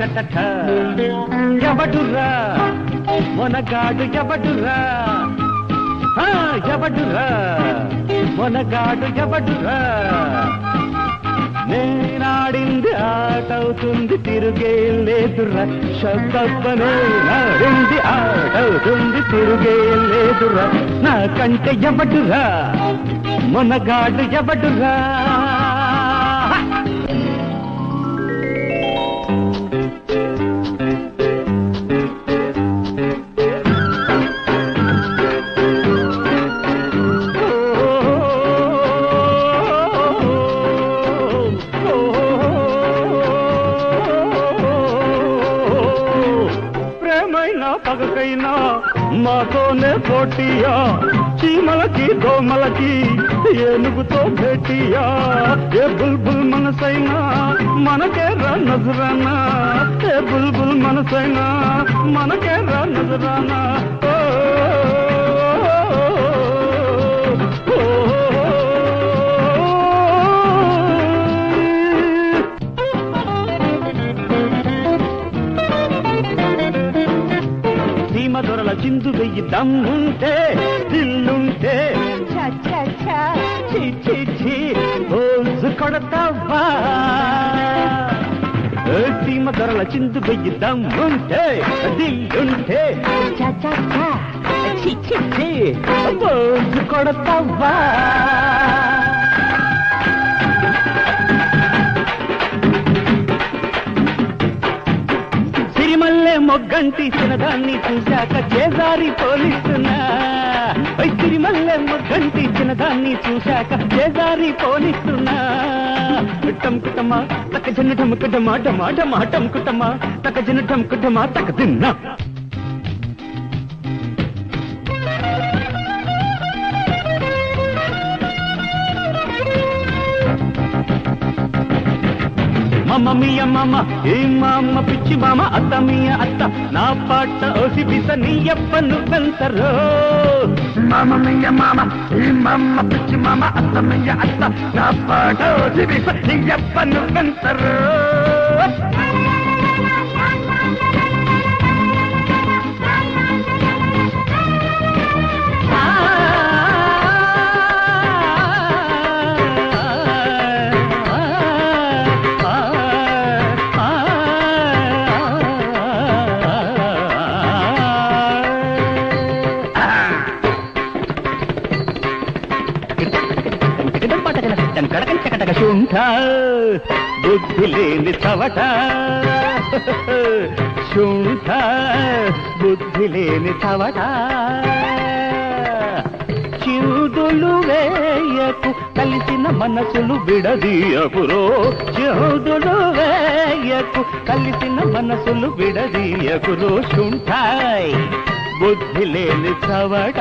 టటటట ఎవడురా మొనగాడు ఎవడురా ఆ, ఎవడురా మొనగాడు ఎవడురా నేనాడింది ఆటవుతుంది తిరుగే లేదురా శబ్దప్పనే నాడింది ఆటవుతుంది తిరుగే లేదురా నాకంటే ఎవడురా మొనగాడు ఎవడురా ప్రేమైనా పగకైనా మాతోనే పోటీయా చీమలకి దోమలకి ఏనుగుతో భేటీయా ఏ బుల్బుల్ మనసైనా మనకే రా నజరానా ఏ బుల్బుల్ మనసైనా మనకే రా నజరానా ఓ, ఓ, ఓ, సీమ దొరల చిందు వెయ్యి దమ్ముంటే దిల్లుంటే ఛ, ఛ, ఛ. ఛీ ఛీ ఛీ రోజు కొడతావా ఏ సీమ దొరల చిందు వెయ్యి దమ్ముంటే దిల్లుంటే ఛ, ఛ, ఛ. ఛీ, ఛీ. ఛీ రోజు కొడతావా సిరిమల్లె మొగ్గంటి చిన్నదాన్ని చూశాక చేజారి పోలిస్తున్నా ఓయ్ సిరిమల్లె మొగ్గంటి చిన్నదాన్ని చూశాక చేజారి పోలిస్తున్నా టంకుటమా తక జన టముకుటమా టమా టమా టంకుటమా తక జన టముకుటమా తక తిన్నా మమ్మ మియ మమ్మ ఏ మామ పిచ్చి మామ అత్త మియ అత్త నా పాట ఓసి బిస నీయప్ప నువ్వెంతరో మామ మియ మామ ఏ మామ పిచ్చి మామ అత్త మియ అత్త నా పాట ఓసి బిస నీయప్ప నువ్వెంతరో బుద్ధి లేని చవట శుంఠ బుద్ధి లేని చవట చిరుదులు వేయకు కలిసిన మనసులు విడదీయకురో చిరుదులు వేయకు కలిసిన మనసులు విడదీయకురో శుంఠాయ్ బుద్ధి లేని చవట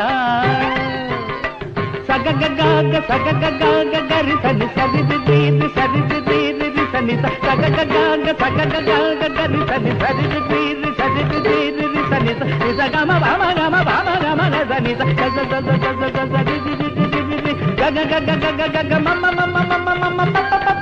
సగగగాగ సగగగాగ గరి సని సరిది దీది సరిది దీది రి సని స సగగగాగ సగగగాగ గరి సని సరిది దీది సరిది దీది రి సని స ని స గమ భమ గమ భమ గమ గ సని స గ గ గ గ గ గ గ సరి ది ది ది ది ది ది గ గ గ గ గ గ గ గ మ మ మ మ మ మ మ మ ప ప ప